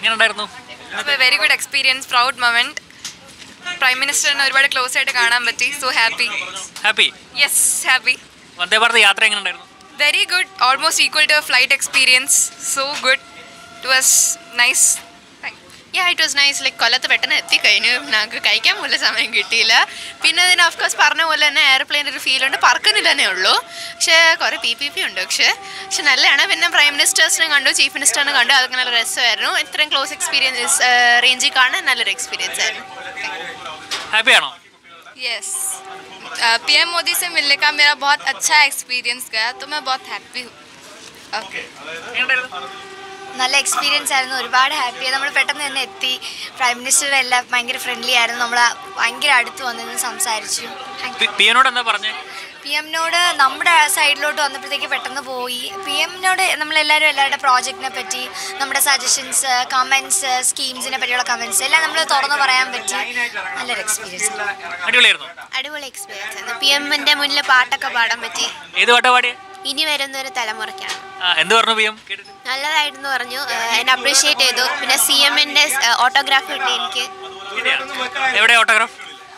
എങ്ങനെ ഉണ്ടായിരുന്നു very good experience proud moment prime മിനിസ്റ്ററിനെ ഒരുപാട് ക്ലോസ് ആയിട്ട് കാണാൻ പറ്റി so happy happy yes happy Vande Bharat യാത്ര എങ്ങനെ ഉണ്ടായിരുന്നു very good almost equal to flight experience so good it was nice ya it was nice like കൊല്ലത്ത് പെട്ടെന്ന് എത്തിക്കഴിഞ്ഞു ഞങ്ങൾക്ക് കഴിക്കാൻ പോലും സമയം കിട്ടിയില്ല പിന്നെ അതിന് ഓഫ് കോഴ്സ് പറഞ്ഞ പോലെ തന്നെ എയർപ്ലെയിൻ്റെ ഒരു ഫീൽ ഉണ്ട് പറക്കുന്നില്ല തന്നെ ഉള്ളൂ പക്ഷേ കുറേ പി പി പി ഉണ്ട് പക്ഷേ പക്ഷെ നല്ലതാണ് പിന്നെ പ്രൈം മിനിസ്റ്റേഴ്സിനെ കണ്ടു ചീഫ് മിനിസ്റ്ററിനെ കണ്ടു അതൊക്കെ നല്ല രസമായിരുന്നു ഇത്രയും ക്ലോസ് എക്സ്പീരിയൻസ് റേഞ്ചിൽ കാണാൻ നല്ലൊരു എക്സ്പീരിയൻസ് ആയിരുന്നു ഹാപ്പിയാണോ यस पीएम मोदी से मिलने का मेरा बहुत अच्छा एक्सपीरियंस गया तो मैं बहुत हैप्पी हूँ ओके നല്ല എക്സ്പീരിയൻസ് ആയിരുന്നു ഒരുപാട് ഹാപ്പി നമ്മൾ പെട്ടെന്ന് തന്നെ എത്തി പ്രൈം മിനിസ്റ്റർ എല്ലാം ഭയങ്കര ഫ്രണ്ട്ലി ആയിരുന്നു നമ്മൾ ഭയങ്കര അടുത്ത് വന്നിരുന്ന് സംസാരിച്ചു പി എനോട് എന്താ പറഞ്ഞേ പി എമ്മിനോട് നമ്മുടെ സൈഡിലോട്ട് വന്നപ്പോഴത്തേക്ക് പെട്ടെന്ന് പോയി പി എമ്മിനോട് നമ്മളെല്ലാവരും എല്ലാവരുടെ പ്രോജക്റ്റിനെ പറ്റി നമ്മുടെ സജഷൻസ് കമൻസ് സ്കീംസിനെ പറ്റിയുള്ള കമൻസ് എല്ലാം നമ്മൾ തുറന്ന് പറയാൻ പറ്റി നല്ലൊരു എക്സ്പീരിയൻസ് അടിപൊളിയായിരുന്നു അടിപൊളി എക്സ്പീരിയൻസ് ആയിരുന്നു പി എമ്മിൻ്റെ മുന്നിൽ പാട്ടൊക്കെ പാടാൻ പറ്റി ഏത് പാട്ടാ പാടിയ ഇനി വരുന്ന ഒരു തലമുറയ്ക്കാണ് ആ എന്ത് പറഞ്ഞു പി എം കേട്ടിട്ട് നല്ലതായിരുന്നു പറഞ്ഞു ഏഹ് എന്നെ അപ്രീഷിയേറ്റ് ചെയ്തു പിന്നെ സി എമ്മിൻ്റെ ഓട്ടോഗ്രാഫ് കിട്ടി എനിക്ക് ശരിയാ. എവിടെ ഓട്ടോഗ്രാഫ്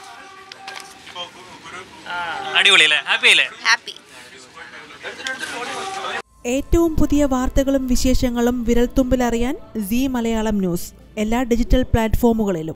അടിപൊളി അല്ലേ ഹാപ്പി അല്ലേ ഹാപ്പി ഏറ്റവും പുതിയ വാർത്തകളും വിശേഷങ്ങളും വിരൽത്തുമ്പിലറിയാൻ സി മലയാളം ന്യൂസ് എല്ലാ ഡിജിറ്റൽ പ്ലാറ്റ്ഫോമുകളിലും